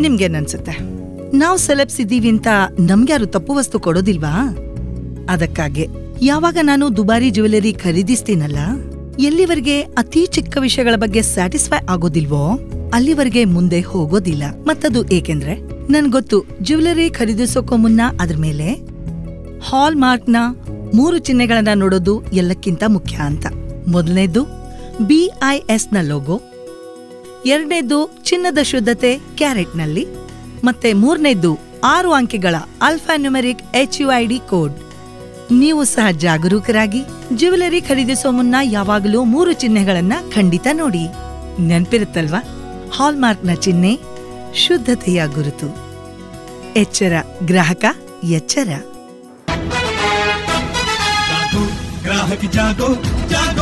ನಿಮ್ಗೇನನ್ಸುತ್ತೆ ನಾವು ಸೆಲೆಬ್ಸ್ ಇದ್ದೀವಿ ಅಂತ ನಮ್ಗ್ಯಾರು ತಪ್ಪು ವಸ್ತು ಕೊಡೋದಿಲ್ವಾ ಅದಕ್ಕಾಗೆ ಯಾವಾಗ ನಾನು ದುಬಾರಿ ಜ್ಯುವೆಲರಿ ಖರೀದಿಸ್ತೀನಲ್ಲ ಎಲ್ಲಿವರೆಗೆ ಅತಿ ಚಿಕ್ಕ ವಿಷಯಗಳ ಬಗ್ಗೆ ಸ್ಯಾಟಿಸ್ಫೈ ಆಗೋದಿಲ್ವೋ ಅಲ್ಲಿವರೆಗೆ ಮುಂದೆ ಹೋಗೋದಿಲ್ಲ ಮತ್ತದು ಏಕೆಂದ್ರೆ ನನ್ಗೊತ್ತು ಜ್ಯುವೆಲರಿ ಖರೀದಿಸೋಕೋ ಮುನ್ನ ಅದ್ರ ಮೇಲೆ ಹಾಲ್ ಮಾರ್ಕ್ನ ಮೂರು ಚಿಹ್ನೆಗಳನ್ನ ನೋಡೋದು ಎಲ್ಲಕ್ಕಿಂತ ಮುಖ್ಯ ಅಂತ ಮೊದಲನೇದು ಬಿಐಎಸ್ ನ ಲೋಗೋ ಎರಡನೇದು ಚಿನ್ನದ ಶುದ್ಧತೆ ಕ್ಯಾರೆಟ್ನಲ್ಲಿ ಮತ್ತೆ ಮೂರನೇದು ಆರು ಅಂಕೆಗಳ alphanumeric H U I D code ನೀವು ಸಹ ಜಾಗರೂಕರಾಗಿ ಜ್ಯುವೆಲರಿ ಖರೀದಿಸೋ ಮುನ್ನ ಯಾವಾಗಲೂ ಮೂರು ಚಿಹ್ನೆಗಳನ್ನ ಖಂಡಿತ ನೋಡಿ ನೆನ್ಪಿರುತ್ತಲ್ವಾ ಹಾಲ್ಮಾರ್ಕ್ನ ಚಿಹ್ನೆ ಶುದ್ಧತೆಯ ಗುರುತು ಎಚ್ಚರ ಗ್ರಾಹಕ ಎಚ್ಚರ जागो ग्राहक जागो जागो